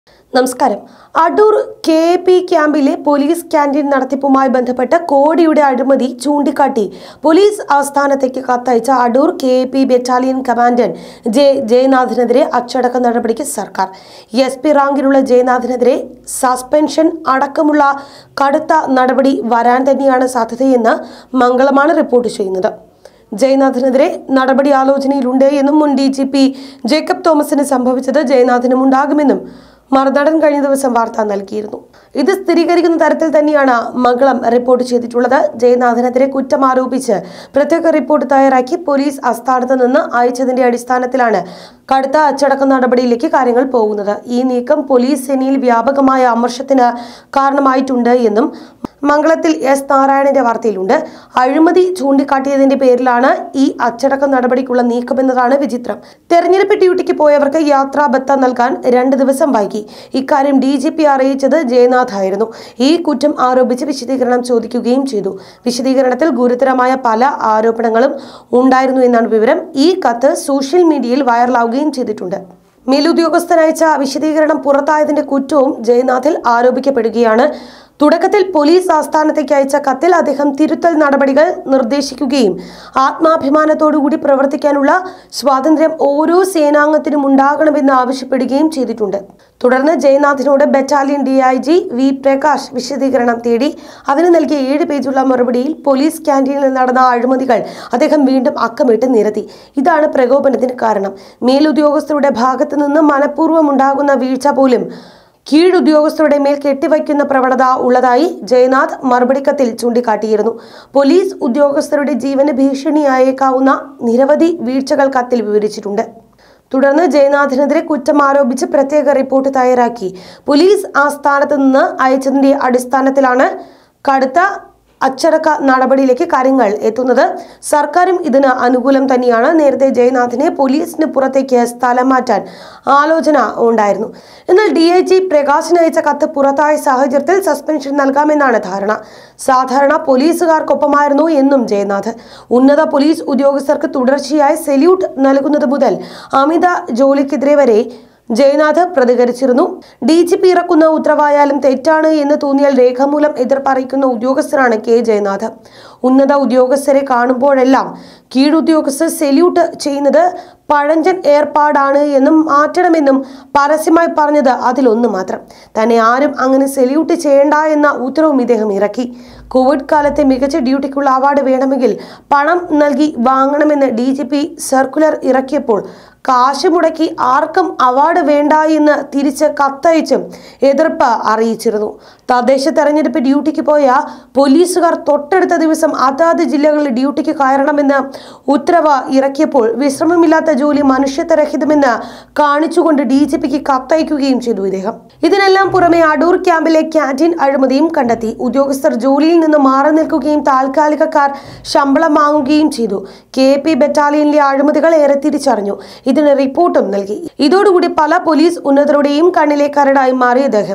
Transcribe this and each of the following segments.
നമസ്കാരം Adoor K A P ക്യാമ്പിലെ police canteen നടത്തിപ്പുമായി ബന്ധപ്പെട്ട കോടിയുടെ അഴിമതി ചൂണ്ടിക്കാട്ടി പോലീസ് ആസ്ഥാനത്തേക്ക് കത്തയച്ച Adoor K A P battalion commandant J ജയനാഥിനെതിരെ അച്ചടക്ക നടപടിക്ക് സർക്കാർ എസ് പി റാങ്കിലുള്ള ജയനാഥിനെതിരെ സസ്പെൻഷൻ അടക്കമുള്ള കടുത്ത നടപടി വരാൻ തന്നെയാണ് സാധ്യതയെന്ന് മംഗളമാണ് റിപ്പോർട്ട് ചെയ്യുന്നത് ജയനാഥിനെതിരെ നടപടി ആലോചനയിലുണ്ട് എന്നും മുൻ ഡി ജി പി ജേക്കബ് തോമസിന് സംഭവിച്ചത് ജയനാഥിനും ഉണ്ടാകുമെന്നും മറുനടൻ കഴിഞ്ഞ ദിവസം വാർത്ത നൽകിയിരുന്നു ഇത് സ്ഥിരീകരിക്കുന്ന തരത്തിൽ തന്നെയാണ് മംഗളം റിപ്പോർട്ട് ചെയ്തിട്ടുള്ളത് ജയനാഥിനെതിരെ കുറ്റം ആരോപിച്ച് പ്രത്യേക റിപ്പോർട്ട് തയ്യാറാക്കി പോലീസ് ആസ്ഥാനത്ത് നിന്ന് അയച്ചതിന്റെ അടിസ്ഥാനത്തിലാണ് കടുത്ത അച്ചടക്ക നടപടിയിലേക്ക് കാര്യങ്ങൾ പോകുന്നത് ഈ നീക്കം പോലീസ് സേനയിൽ വ്യാപകമായ അമർഷത്തിന് കാരണമായിട്ടുണ്ട് എന്നും മംഗളത്തിൽ എസ് നാരായണന്റെ വാർത്തയിലുണ്ട് അഴിമതി ചൂണ്ടിക്കാട്ടിയതിന്റെ പേരിലാണ് ഈ അച്ചടക്ക നടപടിക്കുള്ള നീക്കമെന്നതാണ് വിചിത്രം തെരഞ്ഞെടുപ്പ് ഡ്യൂട്ടിക്ക് പോയവർക്ക് യാത്രാ ബത്ത നൽകാൻ രണ്ട് ദിവസം വൈകി ഇക്കാര്യം ഡി ജി പി അറിയിച്ചത് ജയനാഥ് ആയിരുന്നു ഈ കുറ്റം ആരോപിച്ച് വിശദീകരണം ചോദിക്കുകയും ചെയ്തു വിശദീകരണത്തിൽ ഗുരുതരമായ പല ആരോപണങ്ങളും ഉണ്ടായിരുന്നു എന്നാണ് വിവരം ഈ കത്ത് സോഷ്യൽ മീഡിയയിൽ വൈറലാവുകയും ചെയ്തിട്ടുണ്ട് മേലുദ്യോഗസ്ഥനയച്ച വിശദീകരണം പുറത്തായതിന്റെ കുറ്റവും ജയനാഥിൽ ആരോപിക്കപ്പെടുകയാണ് തുടക്കത്തിൽ പോലീസ് ആസ്ഥാനത്തേക്ക് അയച്ച കത്തിൽ അദ്ദേഹം തിരുത്തൽ നടപടികൾ നിർദ്ദേശിക്കുകയും ആത്മാഭിമാനത്തോടുകൂടി പ്രവർത്തിക്കാനുള്ള സ്വാതന്ത്ര്യം ഓരോ സേനാംഗത്തിനും ഉണ്ടാകണമെന്ന് ആവശ്യപ്പെടുകയും ചെയ്തിട്ടുണ്ട് തുടർന്ന് ജയനാഥിനോട് battalion D I G V Prakash വിശദീകരണം തേടി അതിന് നൽകിയ ഏഴ് പേജുള്ള മറുപടിയിൽ പോലീസ് ക്യാന്റീനിൽ നടന്ന അഴിമതികൾ അദ്ദേഹം വീണ്ടും അക്കമിട്ട് നിരത്തി ഇതാണ് പ്രകോപനത്തിന് കാരണം മേലുദ്യോഗസ്ഥരുടെ ഭാഗത്തു നിന്ന് മനഃപൂർവ്വം ഉണ്ടാകുന്ന വീഴ്ച പോലും കീഴുദ്യോഗസ്ഥരുടെ മേൽ കെട്ടിവയ്ക്കുന്ന പ്രവണത ഉള്ളതായി ജയനാഥ് മറുപടി കത്തിൽ ചൂണ്ടിക്കാട്ടിയിരുന്നു പോലീസ് ഉദ്യോഗസ്ഥരുടെ ജീവന് ഭീഷണിയായേക്കാവുന്ന നിരവധി വീഴ്ചകൾ കത്തിൽ വിവരിച്ചിട്ടുണ്ട് തുടർന്ന് ജയനാഥിനെതിരെ കുറ്റം ആരോപിച്ച് പ്രത്യേക റിപ്പോർട്ട് തയ്യാറാക്കി പോലീസ് ആസ്ഥാനത്ത് നിന്ന് അയച്ചതിന്റെ അടിസ്ഥാനത്തിലാണ് കടുത്ത അച്ചടക്ക നടപടിയിലേക്ക് കാര്യങ്ങൾ എത്തുന്നത് സർക്കാരും ഇതിന് അനുകൂലം തന്നെയാണ് നേരത്തെ ജയനാഥിനെ പോലീസിന് പുറത്തേക്ക് സ്ഥലം മാറ്റാൻ ആലോചന ഉണ്ടായിരുന്നു എന്നാൽ ഡി ഐ ജി പ്രകാശിന് അയച്ച കത്ത് പുറത്തായ സാഹചര്യത്തിൽ സസ്പെൻഷൻ നൽകാമെന്നാണ് ധാരണ സാധാരണ പോലീസുകാർക്കൊപ്പമായിരുന്നു എന്നും ജയനാഥ് ഉന്നത പോലീസ് ഉദ്യോഗസ്ഥർക്ക് തുടർച്ചയായി സെല്യൂട്ട് നൽകുന്നത് മുതൽ അമിത ജോലിക്കെതിരെ വരെ ജയനാഥ് പ്രതികരിച്ചിരുന്നു ഡി ജി പി ഇറക്കുന്ന ഉത്തരവായാലും തെറ്റാണ് എന്ന് തോന്നിയാൽ രേഖാമൂലം എതിർപ്പറിയിക്കുന്ന ഉദ്യോഗസ്ഥരാണ് കെ ജയനാഥ് ഉന്നത ഉദ്യോഗസ്ഥരെ കാണുമ്പോഴെല്ലാം കീഴുദ്യോഗസ്ഥർ സെല്യൂട്ട് ചെയ്യുന്നത് പഴഞ്ചൻ ഏർപ്പാടാണ് എന്നും മാറ്റണമെന്നും പരസ്യമായി പറഞ്ഞത് അതിലൊന്നു മാത്രം തന്നെ ആരും അങ്ങനെ സെല്യൂട്ട് ചെയ്യേണ്ട എന്ന ഉത്തരവും ഇദ്ദേഹം ഇറക്കി കോവിഡ് കാലത്തെ മികച്ച ഡ്യൂട്ടിക്കുള്ള അവാർഡ് വേണമെങ്കിൽ പണം നൽകി വാങ്ങണമെന്ന് ഡി ജി പി സർക്കുലർ ഇറക്കിയപ്പോൾ കാശ് മുടക്കി ആർക്കും അവാർഡ് വേണ്ട എന്ന് തിരിച്ച് കത്തയച്ചും എതിർപ്പ് അറിയിച്ചിരുന്നു തദ്ദേശ തെരഞ്ഞെടുപ്പ് ഡ്യൂട്ടിക്ക് പോയ പോലീസുകാർ തൊട്ടടുത്ത ദിവസം അതാത് ജില്ലകളിൽ ഡ്യൂട്ടിക്ക് കയറണമെന്ന് ഉത്തരവ് ഇറക്കിയപ്പോൾ വിശ്രമമില്ലാത്ത ജോലി മനുഷ്യത്വരഹിതമെന്ന് കാണിച്ചുകൊണ്ട് ഡി ജി പിക്ക് കത്തയക്കുകയും ചെയ്തു ഇദ്ദേഹം ഇതിനെല്ലാം പുറമെ അടൂർ ക്യാമ്പിലെ ക്യാൻറ്റീൻ അഴിമതിയും കണ്ടെത്തി ഉദ്യോഗസ്ഥർ ജോലിയിൽ നിന്ന് മാറി നിൽക്കുകയും താൽക്കാലികക്കാർ ശമ്പളം വാങ്ങുകയും ചെയ്തു കെ പി ബറ്റാലിയനിലെ അഴിമതികൾ ഏറെ തിരിച്ചറിഞ്ഞു ഇതിന് റിപ്പോർട്ടും നൽകി ഇതോടുകൂടി പല പോലീസ് ഉന്നതരുടെയും കണ്ണിലെ കരടായി മാറി അദ്ദേഹം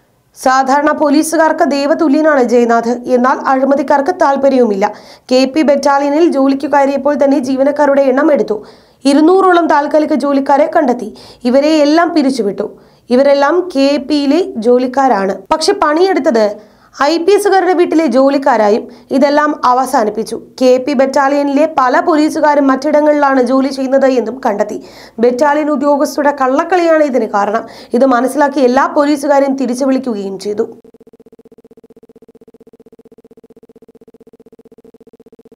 സാധാരണ പോലീസുകാർക്ക് ദൈവതുല്യനാണ് ജയനാഥ് എന്നാൽ അഴിമതിക്കാർക്ക് താല്പര്യവുമില്ല കെ പി ബറ്റാലിയനിൽ ജോലിക്ക് കയറിയപ്പോൾ തന്നെ ജീവനക്കാരുടെ എണ്ണം എടുത്തു ഇരുന്നൂറോളം താൽക്കാലിക ജോലിക്കാരെ കണ്ടെത്തി ഇവരെ എല്ലാം പിരിച്ചുവിട്ടു ഇവരെല്ലാം കെ പിയിലെ ജോലിക്കാരാണ് പക്ഷെ പണിയെടുത്തത് ഐ പി എസുകാരുടെ വീട്ടിലെ ജോലിക്കാരായും ഇതെല്ലാം അവസാനിപ്പിച്ചു കെ പി ബറ്റാലിയനിലെ പല പോലീസുകാരും മറ്റിടങ്ങളിലാണ് ജോലി ചെയ്യുന്നത് എന്നും കണ്ടെത്തി ബറ്റാലിയൻ ഉദ്യോഗസ്ഥരുടെ കള്ളക്കളിയാണ് ഇതിന് കാരണം ഇത് മനസ്സിലാക്കി എല്ലാ പോലീസുകാരെയും തിരിച്ചു വിളിക്കുകയും ചെയ്തു